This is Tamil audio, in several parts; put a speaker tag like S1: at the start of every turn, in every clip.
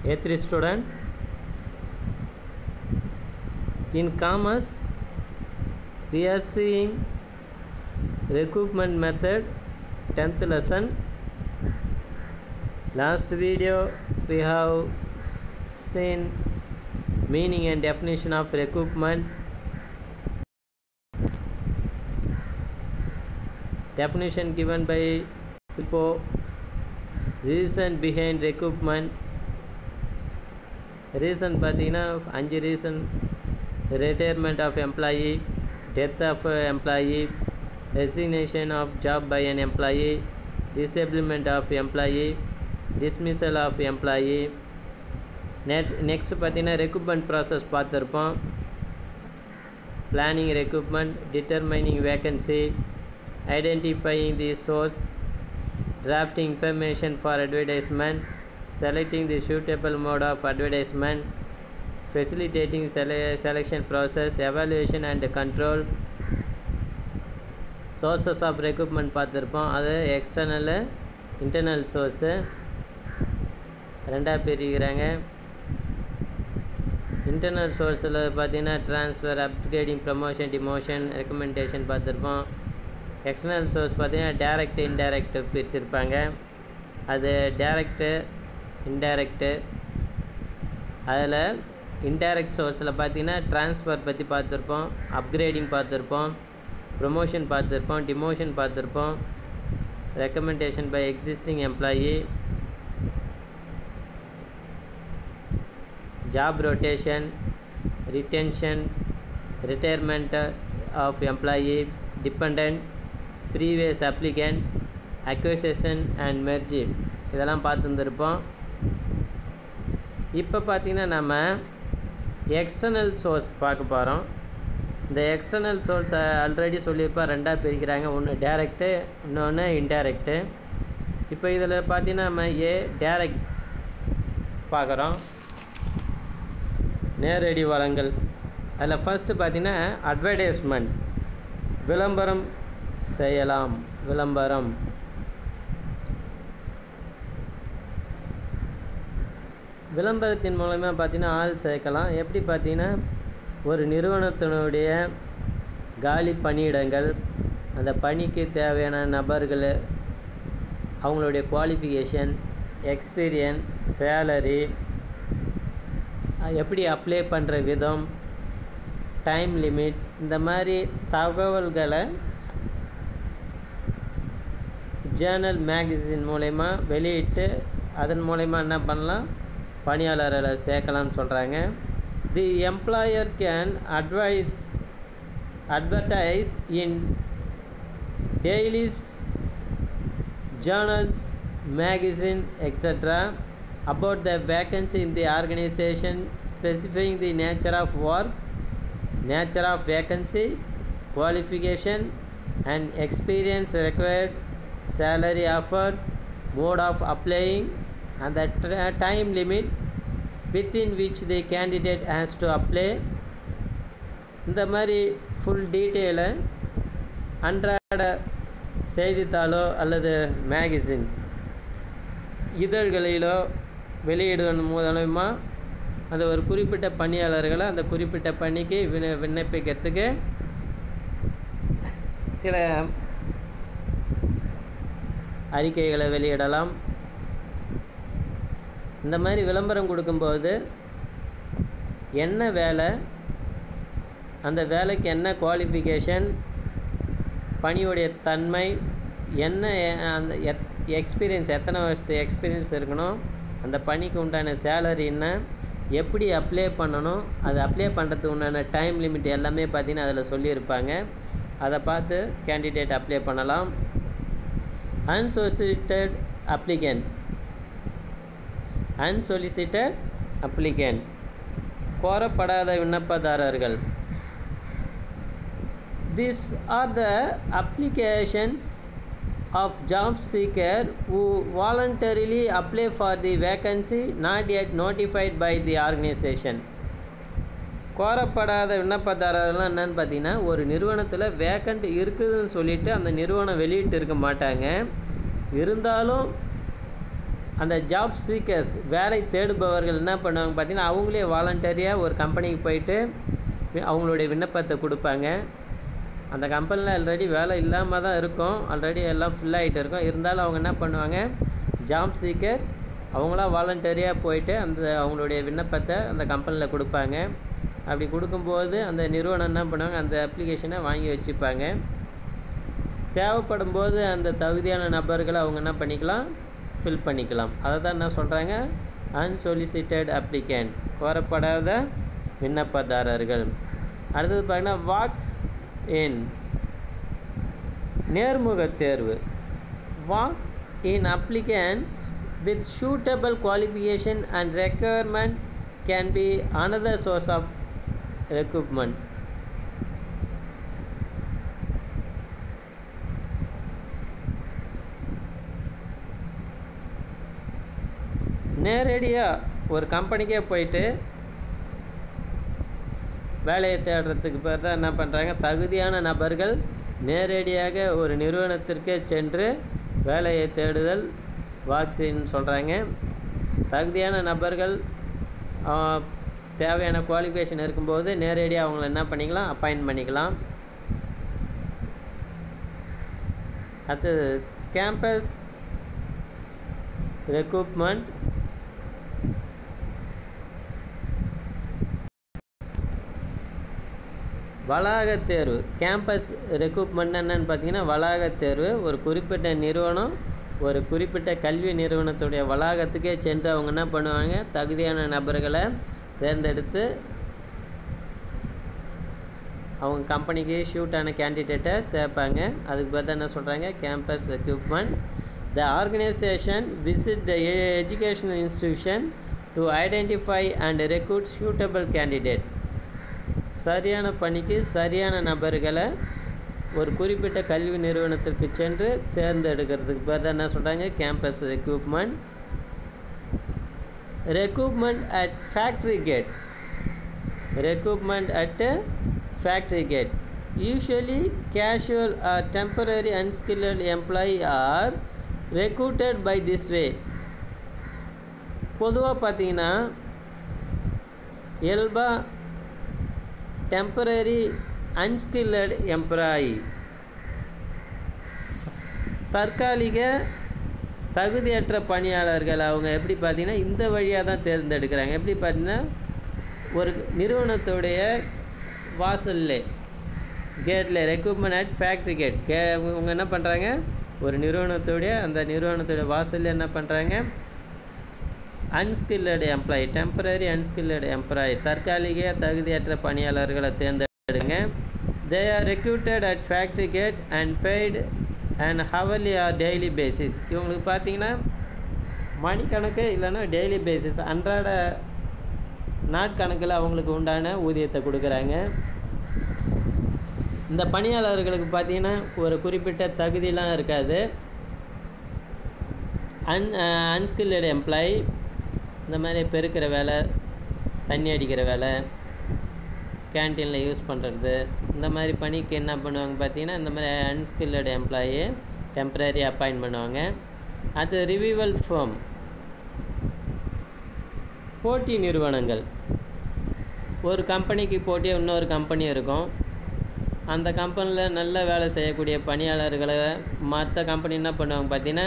S1: A3 student. In commerce, we are seeing recoupment method 10th lesson. Last video we have seen meaning and definition of recoupment. Definition given by Filippo. Reason behind recoupment. Reason பார்த்தீங்கன்னா அஞ்சு reason retirement of employee death of employee resignation of job by an employee disablement of employee dismissal of employee நெட் நெக்ஸ்ட் பார்த்தீங்கன்னா ரெக்ரூட்மெண்ட் ப்ராசஸ் பார்த்துருப்போம் planning recruitment determining vacancy identifying the source drafting information for advertisement selecting the suitable mode of advertisement facilitating sele- selection process evaluation and control sources of recruitment பார்த்துருப்போம் அது எக்ஸ்டர்னலு இன்டர்னல் சோர்ஸு ரெண்டாக பிரிக்கிறாங்க இன்டர்னல் சோர்ஸில் பார்த்தீங்கன்னா transfer upgrading promotion demotion recommendation பார்த்துருப்போம் எக்ஸ்டர்னல் சோர்ஸ் பார்த்தீங்கன்னா டேரக்ட் இன்டைரக்ட் பிரிச்சிருப்பாங்க அது டேரக்டு இன்டைரக்டு அதில் இன்டைரக்ட் சோர்ஸில் பார்த்தீங்கன்னா ட்ரான்ஸ்ஃபர் பற்றி பார்த்துருப்போம் அப்கிரேடிங் பார்த்துருப்போம் ப்ரொமோஷன் பார்த்துருப்போம் டிமோஷன் பார்த்துருப்போம் recommendation by existing employee job rotation retention retirement of employee depend previous applicant acquisition and merger இதெல்லாம் பார்த்துருந்துருப்போம் இப்போ பார்த்தீங்கன்னா நம்ம எக்ஸ்டர்னல் சோர்ஸ் பார்க்க போகிறோம் இந்த எக்ஸ்டர்னல் சோர்ஸை ஆல்ரெடி சொல்லியிருப்போம் ரெண்டாக பிரிக்கிறாங்க ஒன்று டேரெக்டு இன்னொன்று இன்டைரக்டு இப்போ இதில் பார்த்தீங்கன்னா நம்ம ஏ டேரக்ட் பார்க்குறோம் நேரடி வளங்கள் அதில் ஃபஸ்ட்டு பார்த்தீங்கன்னா அட்வர்டைஸ்மெண்ட் விளம்பரம் செய்யலாம் விளம்பரம் விளம்பரத்தின் மூலமாக பார்த்தீங்கன்னா ஆள் சேர்க்கலாம் எப்படி பார்த்தீங்கன்னா ஒரு நிறுவனத்தினுடைய காலி பணியிடங்கள் அந்த பணிக்கு தேவையான நபர்கள் அவங்களுடைய குவாலிஃபிகேஷன் எக்ஸ்பீரியன்ஸ் சேலரி எப்படி அப்ளை பண்ணுற விதம் டைம் லிமிட் இந்த மாதிரி தகவல்களை ஜேர்னல் மேகசின் மூலயமா வெளியிட்டு அதன் மூலயமா என்ன பண்ணலாம் பணியாளர்களை சேர்க்கலாம்னு சொல்கிறாங்க the employer can advise advertise in dailies journals magazine extra about the vacancy in the organization specifying the nature of work nature of vacancy qualification and experience required salary offered mode of applying and the tra- time limit within which the candidate has to apply இந்த மாதிரி ஃபுல் டீட்டெயிலை அன்றாட செய்தித்தாளோ அல்லது மேகசின் இதழ்களிலோ வெளியிடுவதன் மூலமா அந்த ஒரு குறிப்பிட்ட பணியாளர்களை அந்த குறிப்பிட்ட பணிக்கு விண்ண விண்ணப்பிக்கிறதுக்கு சில அறிக்கைகளை வெளியிடலாம் இந்த மாதிரி விளம்பரம் கொடுக்கும்போது என்ன வேலை அந்த வேலைக்கு என்ன குவாலிஃபிகேஷன் பணியுடைய தன்மை என்ன அந்த எத் எக்ஸ்பீரியன்ஸ் எத்தனை வருஷத்து எக்ஸ்பீரியன்ஸ் இருக்கணும் அந்த பணிக்கு உண்டான சேலரி என்ன எப்படி அப்ளை பண்ணணும் அது அப்ளை பண்ணுறதுக்கு உண்டான டைம் லிமிட் எல்லாமே பார்த்தீங்கன்னா அதில் சொல்லியிருப்பாங்க அதை பார்த்து கேண்டிடேட் அப்ளை பண்ணலாம் அன்சொலிசிட்டட் அப்ளிகண்ட் அன்சொலிசிட்டட் அப்ளிகண்ட் கோரப்படாத விண்ணப்பதாரர்கள் this are the applications of job seeker who voluntarily apply for the vacancy not yet notified by the organization கோரப்படாத விண்ணப்பதாரர்கள்லாம் என்னன்னு பார்த்தீங்கன்னா ஒரு நிறுவனத்தில் வேக்கண்ட் இருக்குதுன்னு சொல்லிட்டு அந்த நிறுவனம் வெளியிட்டு இருக்க மாட்டாங்க இருந்தாலும் அந்த ஜாப் சீக்கர்ஸ் வேலை தேடுபவர்கள் என்ன பண்ணுவாங்க பார்த்தீங்கன்னா அவங்களே வாலண்டரியாக ஒரு கம்பெனிக்கு போயிட்டு வி- அவங்களுடைய விண்ணப்பத்தை கொடுப்பாங்க அந்த கம்பெனியில் ஆல்ரெடி வேலை இல்லாமல் தான் இருக்கும் ஆல்ரெடி எல்லாம் ஃபில் ஆகிட்டு இருக்கும் இருந்தாலும் அவங்க என்ன பண்ணுவாங்க ஜாப் சீக்கர்ஸ் அவங்களா வாலண்டரியாக போயிட்டு அந்த அவங்களுடைய விண்ணப்பத்தை அந்த கம்பெனியில் கொடுப்பாங்க அப்படி கொடுக்கும்போது அந்த நிறுவனம் என்ன பண்ணுவாங்க அந்த அப்ளிகேஷனை வாங்கி வச்சுப்பாங்க தேவைப்படும் போது அந்த தகுதியான நபர்களை அவங்க என்ன பண்ணிக்கலாம் ஃபில் பண்ணிக்கலாம் அதை தான் என்ன சொல்கிறாங்க அன்சொலிசிட்டட் அப்ளிகண்ட் கோரப்படாத விண்ணப்பதாரர்கள் அடுத்தது பார்த்தீங்கன்னா வாக்ஸ் இன் நேர்முக தேர்வு walk in applicants with suitable qualification and requirement can be another source of recruitment நேரடியாக ஒரு கம்பெனிக்கே போயிட்டு வேலையை தேடுறதுக்கு பேர் தான் என்ன பண்ணுறாங்க தகுதியான நபர்கள் நேரடியாக ஒரு நிறுவனத்திற்கே சென்று வேலையை தேடுதல் வாக்சின் சொல்கிறாங்க தகுதியான நபர்கள் ஆ, தேவையான குவாலிஃபிகேஷன் இருக்கும்போது நேரடியாக அவங்கள என்ன பண்ணிக்கலாம் அப்பாயின்ட் பண்ணிக்கலாம் அடுத்தது கேம்பஸ் ரெக்ரூட்மெண்ட் வளாகத் தேர்வு கேம்பஸ் ரெக்ரூட்மெண்ட் என்னன்னு பார்த்தீங்கன்னா வளாகத் தேர்வு ஒரு குறிப்பிட்ட நிறுவனம் ஒரு குறிப்பிட்ட கல்வி நிறுவனத்துடைய வளாகத்துக்கே சென்று அவங்க என்ன பண்ணுவாங்க தகுதியான நபர்களை தேர்ந்தெடுத்து அவங்க கம்பெனிக்கு ஷூட்டான கேண்டிடேட்டை சேர்ப்பாங்க அதுக்கு பார்த்தா என்ன சொல்கிறாங்க campus recruitment the organization visit the educational institution to identify and recruit suitable candidate சரியான பணிக்கு சரியான நபர்களை ஒரு குறிப்பிட்ட கல்வி நிறுவனத்திற்கு சென்று தேர்ந்தெடுக்கிறதுக்கு பேர் தான் என்ன சொல்கிறாங்க campus recruitment recruitment at factory gate recruitment at a factory gate. Usually, casual or temporary unskilled employee are recruited by this way. பொதுவாக பார்த்தீங்கன்னா இயல்பா டெம்பரரி அன்ஸ்கில்லட் எம்ப்ளாயி தற்காலிக தகுதியற்ற பணியாளர்கள் அவங்க எப்படி பார்த்தீங்கன்னா இந்த வழியாக தான் தேர்ந்தெடுக்கிறாங்க எப்படி பார்த்தீங்கன்னா ஒரு நிறுவனத்துடைய வாசல்ல கேட்டில் ரெக்ரூட்மெண்ட் அட் ஃபேக்ட்ரி கேட் கே இவங்க என்ன பண்ணுறாங்க ஒரு நிறுவனத்துடைய அந்த நிறுவனத்துடைய வாசல்ல என்ன பண்ணுறாங்க unskilled employee temporary unskilled employee தற்காலிக தகுதியற்ற பணியாளர்களை தேர்ந்தெடுங்க they are recruited at factory gate and paid and hourly or daily basis இவங்களுக்கு பார்த்தீங்கன்னா மணிக்கணக்கு இல்லைன்னா டெய்லி பேசிஸ் அன்றாட நாட்கணக்கில் அவங்களுக்கு உண்டான ஊதியத்தை கொடுக்குறாங்க இந்த பணியாளர்களுக்கு பார்த்தீங்கன்னா ஒரு குறிப்பிட்ட தகுதியெலாம் இருக்காது அன் அன்ஸ்கில்லடு எம்ப்ளாயி இந்த மாதிரி பெருக்கிற வேலை தண்ணி அடிக்கிற வேலை கேன்டீனில் யூஸ் பண்ணுறது இந்த மாதிரி பணிக்கு என்ன பண்ணுவாங்க பார்த்தீங்கன்னா இந்த மாதிரி அன்ஸ்கில்லடு எம்ப்ளாயி டெம்பரரி அப்பாயின்ட் பண்ணுவாங்க அது ரிவிவல் ஃபார்ம் போட்டி நிறுவனங்கள் ஒரு கம்பெனிக்கு போட்டியாக இன்னொரு கம்பெனி இருக்கும் அந்த கம்பெனியில் நல்ல வேலை செய்யக்கூடிய பணியாளர்களை மற்ற கம்பெனி என்ன பண்ணுவாங்க பார்த்தீங்கன்னா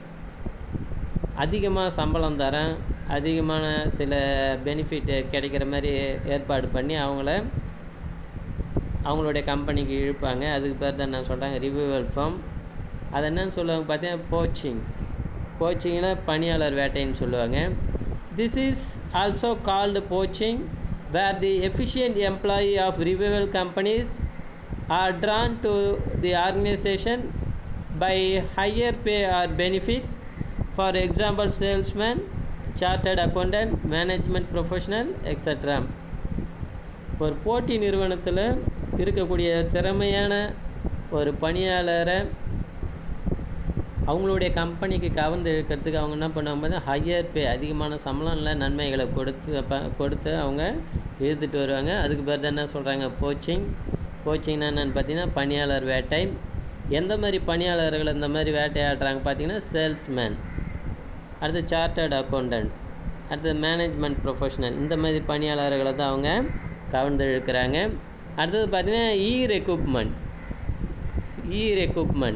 S1: அதிகமாக சம்பளம் தரேன் அதிகமான சில பெனிஃபிட் கிடைக்கிற மாதிரி ஏற்பாடு பண்ணி அவங்கள அவங்களுடைய கம்பெனிக்கு இழுப்பாங்க அதுக்கு பேர் தான் நான் சொல்கிறாங்க ரிவியூவல் ஃபார்ம் அது என்னன்னு சொல்லுவாங்க பார்த்தீங்கன்னா போச்சிங் போச்சிங்னா பணியாளர் வேட்டைன்னு சொல்லுவாங்க this is also called poaching where the efficient employee of rival companies are drawn to the organization by higher pay or benefit for example salesman chartered accountant management professional extra ஒரு போட்டி நிறுவனத்தில் இருக்கக்கூடிய திறமையான ஒரு பணியாளரை அவங்களுடைய கம்பெனிக்கு கவர்ந்து இழுக்கிறதுக்கு அவங்க என்ன பண்ணுவாங்க பார்த்தா ஹையர் பே அதிகமான சம்பளம் இல்லை நன்மைகளை கொடுத்து ப- கொடுத்து அவங்க இழுத்துட்டு வருவாங்க அதுக்கு பேர் தான் என்ன சொல்கிறாங்க கோச்சிங் கோச்சிங்னா என்னென்னு பார்த்தீங்கன்னா பணியாளர் வேட்டை எந்த மாதிரி பணியாளர்கள் இந்த மாதிரி வேட்டையாடுறாங்க பார்த்தீங்கன்னா சேல்ஸ்மேன் அடுத்து சார்ட்டர்ட் அக்கௌண்டன்ட் அடுத்தது மேனேஜ்மெண்ட் ப்ரொஃபஷனல் இந்த மாதிரி பணியாளர்களை தான் அவங்க கவர்ந்தெழுக்கிறாங்க அடுத்தது பார்த்திங்கன்னா E recruitment E recruitment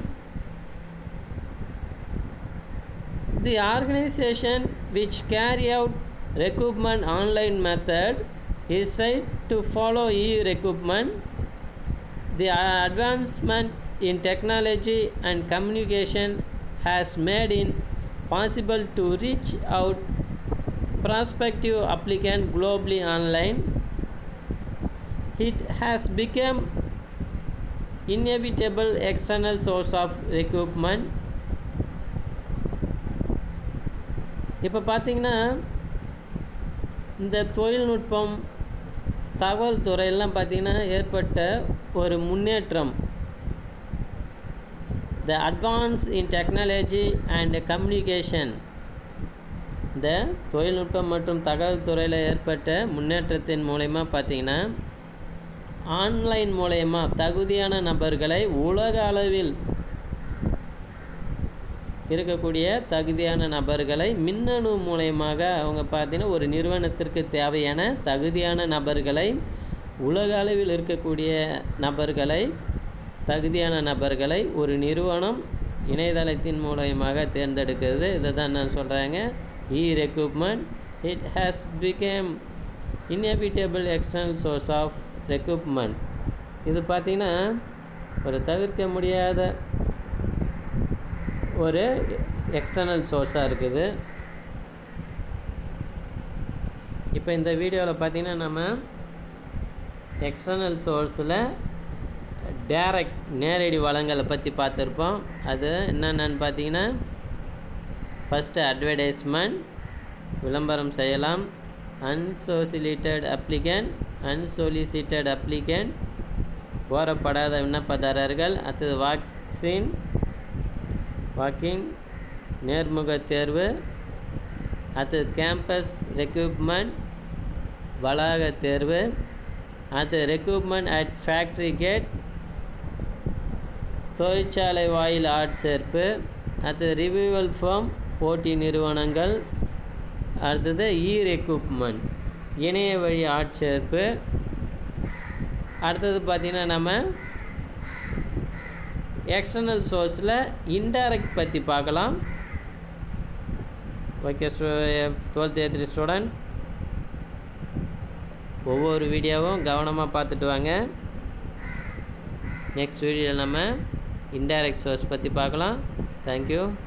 S1: the organization which carry out recruitment online method is said to follow e-recruitment. The advancement in technology and communication has made it possible to reach out prospective applicant globally online. It has become inevitable external source of recruitment. இப்போ பார்த்தீங்கன்னா இந்த தொழில்நுட்பம் தகவல் துறையெல்லாம் பார்த்திங்கன்னா ஏற்பட்ட ஒரு முன்னேற்றம் the advance in technology and communication இந்த தொழில்நுட்பம் மற்றும் தகவல் துறையில் ஏற்பட்ட முன்னேற்றத்தின் மூலயமா பார்த்திங்கன்னா ஆன்லைன் மூலயமா தகுதியான நபர்களை உலக அளவில் இருக்கக்கூடிய தகுதியான நபர்களை மின்னணு மூலயமாக அவங்க பார்த்தீங்கன்னா ஒரு நிறுவனத்திற்கு தேவையான தகுதியான நபர்களை உலக அளவில் இருக்கக்கூடிய நபர்களை தகுதியான நபர்களை ஒரு நிறுவனம் இணையதளத்தின் மூலயமாக தேர்ந்தெடுக்கிறது இதை தான் நான் சொல்கிறாங்க E recruitment it has become inevitable external source of recruitment இது பார்த்திங்கன்னா ஒரு தவிர்க்க முடியாத ஒரு எக்ஸ்டர்னல் சோர்ஸாக இருக்குது இப்போ இந்த வீடியோவில் பார்த்திங்கன்னா நம்ம எக்ஸ்டர்னல் சோர்ஸில் டேரக்ட் நேரடி வளங்களை பற்றி பார்த்துருப்போம் அது என்னென்னு பார்த்தீங்கன்னா ஃபஸ்ட்டு அட்வர்டைஸ்மெண்ட் விளம்பரம் செய்யலாம் அன்சோசிலேட்டட் அப்ளிகண்ட் அன்சொலிசிட்டட் அப்ளிகண்ட் கோரப்படாத விண்ணப்பதாரர்கள் அடுத்தது வாக்சின் வாக்கிங் நேர்முக தேர்வு அடுத்தது கேம்பஸ் ரெக்ரூட்மெண்ட் வளாக தேர்வு அடுத்து ரெக்ரூட்மெண்ட் அட் ஃபேக்ட்ரி கேட் தொழிற்சாலை வாயில் ஆட்சேர்ப்பு அடுத்தது ரிவியூவல் ஃபார்ம் போட்டி நிறுவனங்கள் அடுத்தது இ ரெக்ரூட்மெண்ட் இணைய வழி ஆட்சேர்ப்பு அடுத்தது பார்த்திங்கன்னா நம்ம எக்ஸ்டர்னல் சோர்ஸில் இன்டைரக்ட் பற்றி பார்க்கலாம் ஓகே ஸ்டூ டுவெல்த் ஏ ஸ்டூடெண்ட் ஒவ்வொரு வீடியோவும் கவனமாக பார்த்துட்டு வாங்க நெக்ஸ்ட் வீடியோவில் நம்ம இன்டைரக்ட் சோர்ஸ் பற்றி பார்க்கலாம் தேங்க்யூ